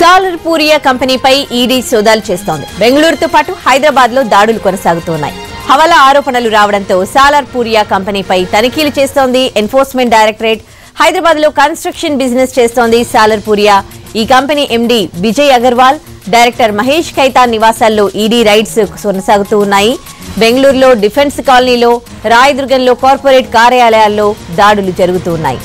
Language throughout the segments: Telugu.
సాలర్ పూరియా కంపెనీపై ఈడీ సోదాలు చేస్తోంది బెంగళూరుతో పాటు హైదరాబాద్ లో దాడులు కొనసాగుతున్నాయి హవాలా ఆరోపణలు రావడంతో సాలర్ పూరియా కంపెనీపై తనిఖీలు చేస్తోంది ఎన్ఫోర్స్మెంట్ డైరెక్టరేట్ హైదరాబాద్ లో కన్స్ట్రక్షన్ బిజినెస్ చేస్తోంది సాలర్ పూరియా ఈ company MD Vijay Agarwal director Mahesh Khaitan నివాసాల్లో ఈడీ రైడ్స్ కొనసాగుతూ ఉన్నాయి బెంగళూరులో డిఫెన్స్ కాలనీలో రాయదుర్గంలో కార్పొరేట్ కార్యాలయాల్లో దాడులు జరుగుతున్నాయి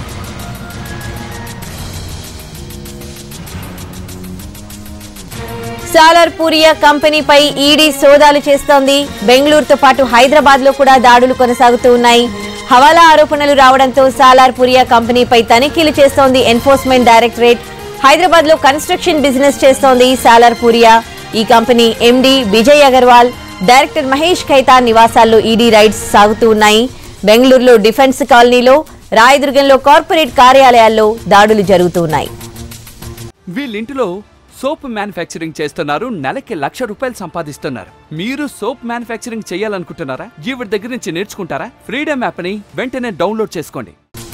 సాలార్ పూరియా కంపెనీపై ఈడీ సోదాలు చేస్తోంది బెంగళూరుతో పాటు హైదరాబాద్ లో కూడా దాడులు కొనసాగుతూ ఉన్నాయి హవాలా ఆరోపణలు రావడంతో సాలార్ పూరియా కంపెనీపై తనిఖీలు చేస్తోంది ఎన్ఫోర్స్మెంట్ డైరెక్టరేట్ హైదరాబాద్ లో కన్స్ట్రక్షన్ బిజినెస్ చేస్తోంది సాలార్ పూరియా ఈ company MD Vijay Agarwal director Mahesh Khaitan నివాసాల్లో ఈడీ రైడ్స్ సాగుతూ ఉన్నాయి బెంగళూరులో డిఫెన్స్ కాలనీలో రాయదుర్గంలో కార్పొరేట్ కార్యాలయాల్లో దాడులు జరుగుతున్నాయి వీళ్ళింటిలో సోప్ మ్యానుఫ్యాక్చరింగ్ చేస్తున్నారు నెలకి లక్ష రూపాయలు సంపాదిస్తున్నారు మీరు సోప్ మ్యానుఫ్యాక్చరింగ్ చేయాలనుకుంటున్నారా ఈవిడ దగ్గర నుంచి నేర్చుకుంటారా ఫ్రీడమ్ యాప్ని వెంటనే డౌన్లోడ్ చేసుకోండి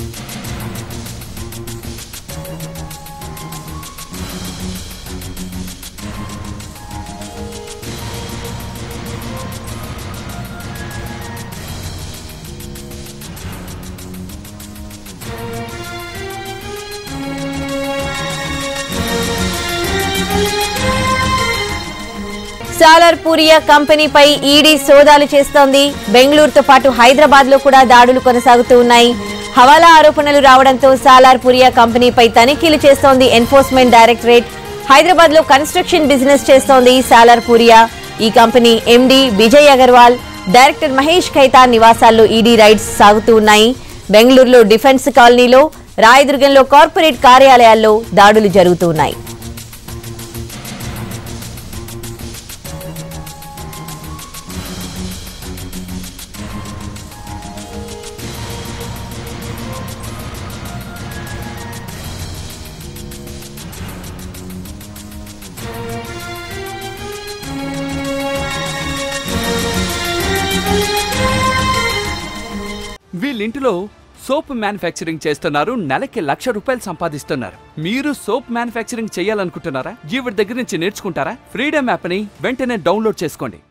సాలార్ పూరియా కంపెనీపై ఈడీ సోదాలు చేస్తోంది బెంగళూరుతో పాటు హైదరాబాద్ లో కూడా దాడులు కొనసాగుతూ ఉన్నాయి హవాలా ఆరోపణలు రావడంతో సాలార్ పూరియా కంపెనీపై తనిఖీలు చేస్తోంది ఎన్ఫోర్స్మెంట్ డైరెక్టరేట్ హైదరాబాద్ లో కన్స్ట్రక్షన్ బిజినెస్ చేస్తోంది సాలార్ పూరియా ఈ company MD Vijay Agarwal director Mahesh Khaitan నివాసాల్లో ఈడీ రైడ్స్ సాగుతూ ఉన్నాయి బెంగళూరులో డిఫెన్స్ కాలనీలో రాయదుర్గంలో కార్పొరేట్ కార్యాలయాల్లో దాడులు జరుగుతున్నాయి వీళ్ళింటిలో సోప్ మ్యానుఫ్యాక్చరింగ్ చేస్తున్నారు నెలకి లక్ష రూపాయలు సంపాదిస్తున్నారు మీరు సోప్ మ్యానుఫ్యాక్చరింగ్ చేయాలనుకుంటున్నారా ఈవిడ దగ్గర నుంచి నేర్చుకుంటారా ఫ్రీడమ్ యాప్ని వెంటనే డౌన్లోడ్ చేసుకోండి